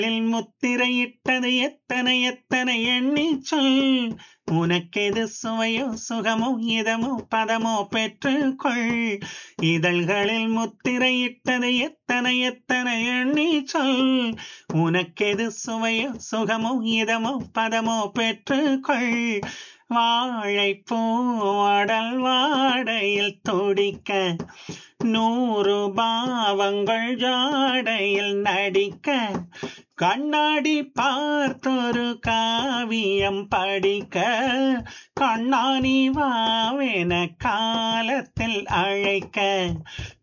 முத்திரையிட்டது எத்தனை எத்தனை எண்ணி சொல் உனக்கெது சுவையோ சுகமோ இதமோ பதமோ பெற்றுக்கொள் இதழ்களில் முத்திரையிட்டது எத்தனை எத்தனை எண்ணி சொல் உனக்கெது சுவையோ சுகமோ இதமோ பதமோ பெற்றுக்கொள் வாழைப்பூவடல் வாடையில் துடிக்க நூறு பாவங்கள் ஜாடையில் நடிக்க கண்ணாடி பார்த்தொரு காவியம் படிக்க கண்ணாணி வாவென காலத்தில் அழைக்க